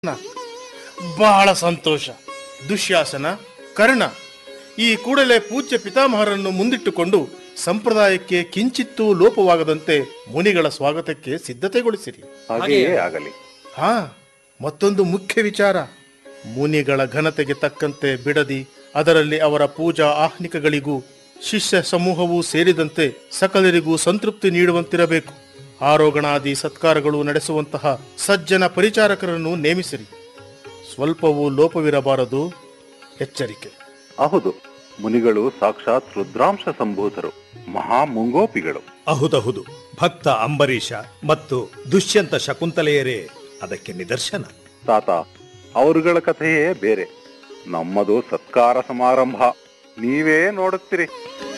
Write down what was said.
ಬಹಳ ಸಂತೋಷ ದುಶ್ಯಾಸನ ಕರ್ಣ ಈ ಕೂಡಲೇ ಪೂಜ್ಯ ಪಿತಾಮಹರನ್ನು ಮುಂದಿಟ್ಟುಕೊಂಡು ಸಂಪ್ರದಾಯಕ್ಕೆ ಕಿಂಚಿತ್ತೂ ಲೋಪವಾಗದಂತೆ ಮುನಿಗಳ ಸ್ವಾಗತಕ್ಕೆ ಸಿದ್ಧತೆಗೊಳಿಸಿರಿ ಹಾಗೆಯೇ ಆಗಲಿ ಹಾ ಮತ್ತೊಂದು ಮುಖ್ಯ ವಿಚಾರ ಮುನಿಗಳ ಘನತೆಗೆ ತಕ್ಕಂತೆ ಬಿಡದಿ ಅದರಲ್ಲಿ ಅವರ ಪೂಜಾ ಆಹ್ನಿಕಗಳಿಗೂ ಶಿಷ್ಯ ಸಮೂಹವೂ ಸೇರಿದಂತೆ ಸಕಲರಿಗೂ ಸಂತೃಪ್ತಿ ನೀಡುವಂತಿರಬೇಕು ಆರೋಗಣಾದಿ ಸತ್ಕಾರಗಳು ನಡೆಸುವಂತಹ ಸಜ್ಜನ ಪರಿಚಾರಕರನ್ನು ನೇಮಿಸಿರಿ ಸ್ವಲ್ಪವೂ ಲೋಪವಿರಬಾರದು ಎಚ್ಚರಿಕೆ ಹೌದು ಮುನಿಗಳು ಸಾಕ್ಷಾತ್ ರುದ್ರಾಂಶ ಸಂಭೂತರು ಮಹಾ ಮುಂಗೋಪಿಗಳು ಅಹುದಹುದು ಭಕ್ತ ಅಂಬರೀಷ ಮತ್ತು ದುಷ್ಯಂತ ಶಕುಂತಲೆಯರೇ ಅದಕ್ಕೆ ನಿದರ್ಶನ ತಾತ ಅವರುಗಳ ಕಥೆಯೇ ಬೇರೆ ನಮ್ಮದು ಸತ್ಕಾರ ಸಮಾರಂಭ ನೀವೇ ನೋಡುತ್ತೀರಿ